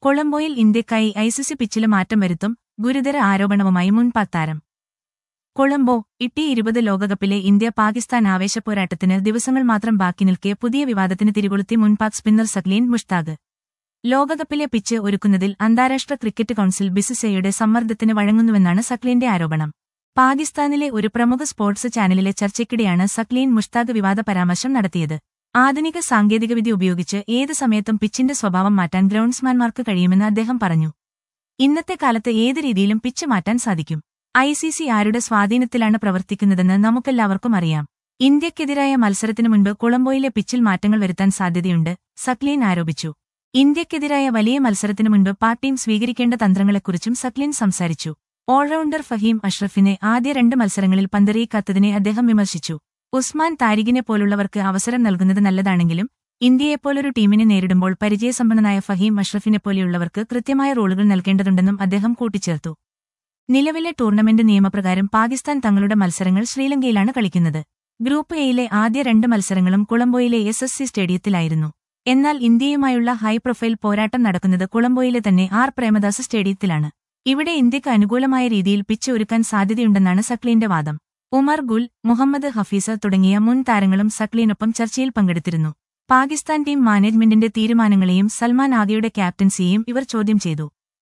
കൊളംബോയിൽ ഇന്ത്യക്കായി ഐസിസി പിച്ചില് മാറ്റം വരുത്തും ഗുരുതര ആരോപണവുമായി മുൻ പാക് താരം കൊളംബോ ഇട്ടി ഇരുപത് ലോകകപ്പിലെ ഇന്ത്യ പാകിസ്ഥാൻ ആവേശപ്പോരാട്ടത്തിന് ദിവസങ്ങൾ മാത്രം ബാക്കി നിൽക്കെ പുതിയ വിവാദത്തിന് തിരികൊളുത്തി മുൻ പാക് സ്പിന്നർ സക്ലീൻ മുഷ്താഖ് ലോകകപ്പിലെ പിച്ച് ഒരുക്കുന്നതിൽ അന്താരാഷ്ട്ര ക്രിക്കറ്റ് കൌൺസിൽ ബിസിസിഐയുടെ സമ്മർദ്ദത്തിന് വഴങ്ങുന്നുവെന്നാണ് സക്ലീന്റെ ആരോപണം പാകിസ്ഥാനിലെ ഒരു പ്രമുഖ സ്പോർട്സ് ചാനലിലെ ചർച്ചയ്ക്കിടെയാണ് സക്ലീൻ മുഷ്താഖ് വിവാദ പരാമർശം നടത്തിയത് ആധുനിക സാങ്കേതികവിദ്യ ഉപയോഗിച്ച് ഏത് സമയത്തും പിച്ചിന്റെ സ്വഭാവം മാറ്റാൻ ഗ്രൗണ്ട്സ്മാൻമാർക്ക് കഴിയുമെന്ന് അദ്ദേഹം പറഞ്ഞു ഇന്നത്തെ കാലത്ത് ഏത് രീതിയിലും പിച്ച് മാറ്റാൻ സാധിക്കും ഐ സി സി ആരുടെ സ്വാധീനത്തിലാണ് പ്രവർത്തിക്കുന്നതെന്ന് നമുക്കെല്ലാവർക്കും അറിയാം ഇന്ത്യക്കെതിരായ മത്സരത്തിനു മുൻപ് കൊളംബോയിലെ പിച്ചിൽ മാറ്റങ്ങൾ വരുത്താൻ സാധ്യതയുണ്ട് സക്ലീൻ ആരോപിച്ചു ഇന്ത്യക്കെതിരായ വലിയ മത്സരത്തിനു മുൻപ് പാക് ടീം സ്വീകരിക്കേണ്ട തന്ത്രങ്ങളെക്കുറിച്ചും സക്ലീൻ സംസാരിച്ചു ഓൾറൗണ്ടർ ഫഹീം അഷ്റഫിനെ ആദ്യ രണ്ട് മത്സരങ്ങളിൽ പന്തെറിയിക്കാത്തതിനെ അദ്ദേഹം വിമർശിച്ചു ഉസ്മാൻ താരിഖിനെ പോലുള്ളവർക്ക് അവസരം നൽകുന്നത് നല്ലതാണെങ്കിലും ഇന്ത്യയെപ്പോലൊരു ടീമിനെ നേരിടുമ്പോൾ പരിചയസമ്പന്നനായ ഫഹീം അഷ്റഫിനെപ്പോലെയുള്ളവർക്ക് കൃത്യമായ റോളുകൾ നൽകേണ്ടതുണ്ടെന്നും അദ്ദേഹം കൂട്ടിച്ചേർത്തു നിലവിലെ ടൂർണമെന്റ് നിയമപ്രകാരം പാകിസ്ഥാൻ തങ്ങളുടെ മത്സരങ്ങൾ ശ്രീലങ്കയിലാണ് കളിക്കുന്നത് ഗ്രൂപ്പ് എയിലെ ആദ്യ രണ്ട് മത്സരങ്ങളും കൊളംബോയിലെ എസ് എസ് സി സ്റ്റേഡിയത്തിലായിരുന്നു എന്നാൽ ഇന്ത്യയുമായുള്ള ഹൈ പ്രൊഫൈൽ പോരാട്ടം നടക്കുന്നത് കൊളംബോയിലെ തന്നെ ആർ പ്രേമദാസ് സ്റ്റേഡിയത്തിലാണ് ഇവിടെ ഇന്ത്യക്ക് അനുകൂലമായ രീതിയിൽ പിച്ച് ഒരുക്കാൻ സാധ്യതയുണ്ടെന്നാണ് സക്ലീന്റെ വാദം ഉമർ ഗുൽ മുഹമ്മദ് ഹഫീസ തുടങ്ങിയ മുൻ താരങ്ങളും സക്ലീനൊപ്പം ചർച്ചയിൽ പങ്കെടുത്തിരുന്നു പാകിസ്ഥാൻ ടീം മാനേജ്മെന്റിന്റെ തീരുമാനങ്ങളെയും സൽമാൻ ആഗയുടെ ക്യാപ്റ്റൻസിയെയും ഇവർ ചോദ്യം ചെയ്തു